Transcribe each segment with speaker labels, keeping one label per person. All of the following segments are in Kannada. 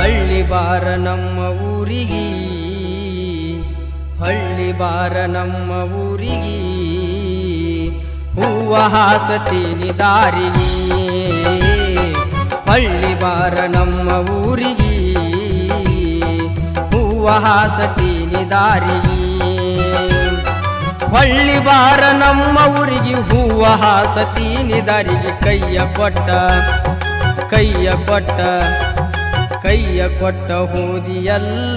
Speaker 1: ಹಳ್ಳಿ ಬಾರ ನಮ್ಮ ಊರಿಗೆ ಹಳ್ಳಿ ಬಾರ ನಮ್ಮ ಊರಿಗೆ ಹೂವ ಹಾಸತೀನಿ ದಾರಿಗೆ ಹಳ್ಳಿ ಬಾರ ನಮ್ಮ ಊರಿಗೆ ಹೂವ ಹಾಸತೀನಿ ದಾರಿಗೆ ಹಳ್ಳಿ ಬಾರ ನಮ್ಮ ಊರಿಗೆ ಹೂವ ಹಾಸತೀನಿ ದಾರಿಗೆ ಕೈಯ ಕೊಟ್ಟ ಕೈಯ ಕೊಟ್ಟ ಕೈಯ ಕೊಟ್ಟ ಹೋದಿಯಲ್ಲ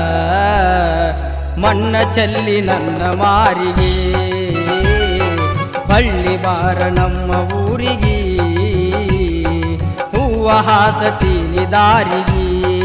Speaker 1: ಮಣ್ಣ ಚೆಲ್ಲಿ ನನ್ನ ಮಾರಿಗೆ ಹಳ್ಳಿ ಬಾರ ನಮ್ಮ ಊರಿಗೆ ಹೂವ ಹಾಸತೀನಿ ದಾರಿಗೆ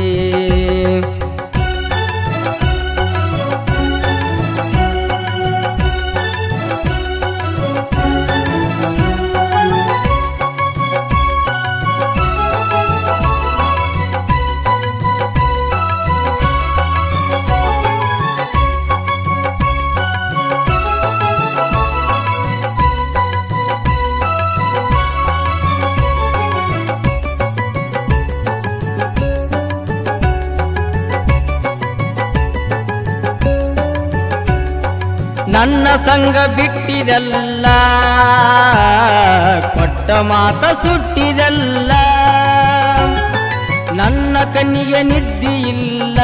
Speaker 1: ನನ್ನ ಸಂಘ ಬಿಟ್ಟಿದಲ್ಲ ಕೊಟ್ಟ ಮಾತ ಸುಟ್ಟಿದಲ್ಲ ನನ್ನ ಕಣ್ಣಿಗೆ ನಿದ್ದಿ ಇಲ್ಲ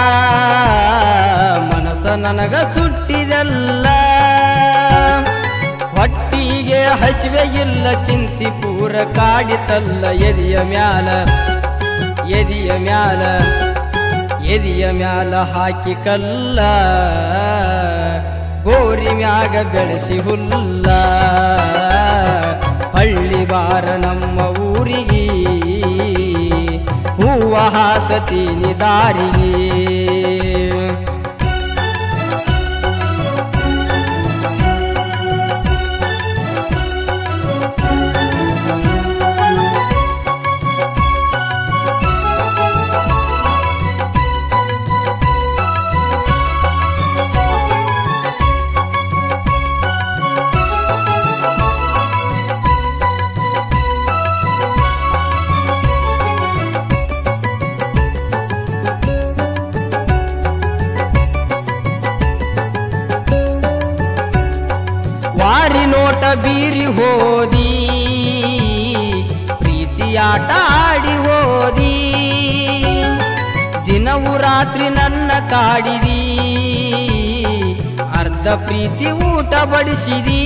Speaker 1: ಮನಸ್ಸ ನನಗ ಸುಟ್ಟಿದಲ್ಲ ಹೊಟ್ಟಿಗೆ ಹಸಿವೆ ಇಲ್ಲ ಚಿಂತಿ ಪೂರ ಕಾಡಿತಲ್ಲ ಎದಿಯ ಮ್ಯಾಲ ಎದಿಯ ಮ್ಯಾಲ ಎದಿಯ ಮ್ಯಾಲ ಹಾಕಿ ಕಲ್ಲ ಗೋರಿ ಮ್ಯಾಗ ಬೆಳೆಸಿ ಹುಲ್ಲ ಹಳ್ಳಿ ಬಾರ ನಮ್ಮ ಊರಿಗೆ ಹೂವ ಹಾಸತೀನಿ ದಾರಿಗೆ ವಾರಿ ನೋಟ ಬೀರಿ ಹೋದಿ ಪ್ರೀತಿಯಾಟ ಆಡಿ ಹೋದಿ ದಿನವು ರಾತ್ರಿ ನನ್ನ ಕಾಡಿದಿ ಅರ್ಧ ಪ್ರೀತಿ ಊಟ ಬಡಿಸಿದಿ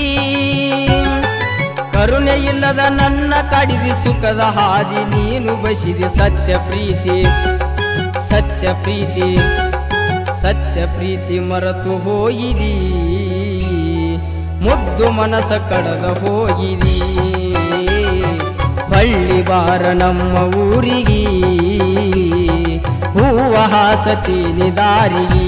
Speaker 1: ಕರುಣೆ ಇಲ್ಲದ ನನ್ನ ಕಾಡಿದಿ ಸುಖದ ಹಾದಿ ನೀನು ಬಸಿದಿ ಸತ್ಯ ಪ್ರೀತಿ ಸತ್ಯ ಪ್ರೀತಿ ಸತ್ಯ ಪ್ರೀತಿ ಮರೆತು ಹೋಗಿದಿ ಮುದ್ದು ಮನಸ ಕಡದ ಹೋಗಿದಿ ಹಳ್ಳಿ ಬಾರ ನಮ್ಮ ಊರಿಗೆ ಹೂವ ಹಾಸತೀನಿ ದಾರಿಗೆ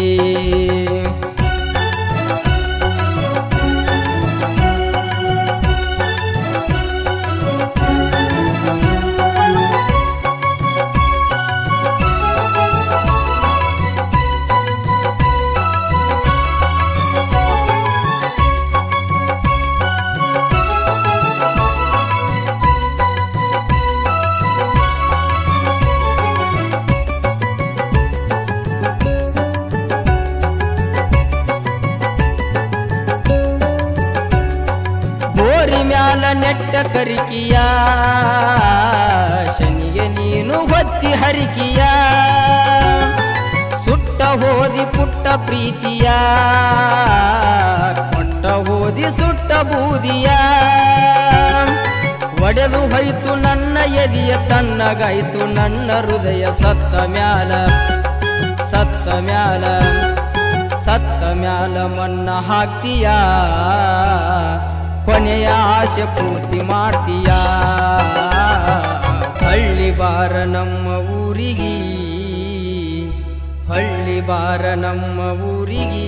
Speaker 1: ಬೋರಿ ಮ್ಯಾಲ ನೆಟ್ಟ ಕರಿಕಿಯ ಶನಿಗೆ ನೀನು ಹೊತ್ತಿ ಹರಿಕಿಯ ಸುಟ್ಟ ಹೋದಿ ಪುಟ್ಟ ಪ್ರೀತಿಯ ಕೊಟ್ಟ ಹೋದಿ ಸುಟ್ಟ ಬೂದಿಯ ಒಡೆದು ಹೋಯ್ತು ನನ್ನ ಎದಿಯ ತನ್ನಗಾಯ್ತು ನನ್ನ ಹೃದಯ ಸತ್ತ ಮ್ಯಾಲ ಸತ್ತ ಮ್ಯಾಲ ಸತ್ತ ಮ್ಯಾಲ ಮಣ್ಣ ಹಾಕ್ತೀಯ ಕೊನೆಯ ಆಸೆ ಪೂರ್ತಿ ಮಾಡ್ತೀಯ ಹಳ್ಳಿ ಬಾರ ನಮ್ಮ ಊರಿಗೆ ಹಳ್ಳಿ ಬಾರ ನಮ್ಮ ಊರಿಗೆ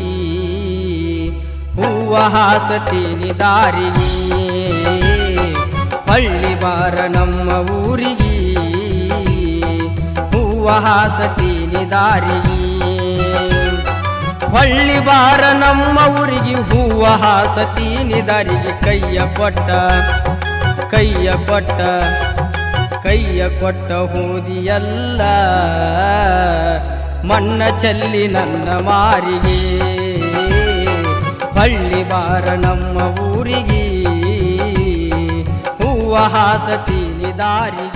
Speaker 1: ಹೂವ ಹಾಸತೀನಿ ದಾರಿಗೆ ಹಳ್ಳಿ ಬಾರ ನಮ್ಮ ಊರಿಗೆ ಹೂವ ಹಾಸತೀನಿ ದಾರಿಗೆ ಹೊಳ್ಳಿ ಬಾರ ನಮ್ಮ ಊರಿಗೆ ಹೂವ ಹಾಸತೀನಿ ದಾರಿಗೆ ಕೈಯ ಕೊಟ್ಟ ಕೈಯ ಕೊಟ್ಟ ಕೈಯ ಕೊಟ್ಟ ಹೋದಿಯಲ್ಲ ಮಣ್ಣ ಚೆಲ್ಲಿ ನನ್ನ ಮಾರಿಗೆ ಬಳ್ಳಿ ಬಾರ ನಮ್ಮ ಊರಿಗೆ ಹೂವ ಹಾಸತೀನಿ ದಾರಿಗೆ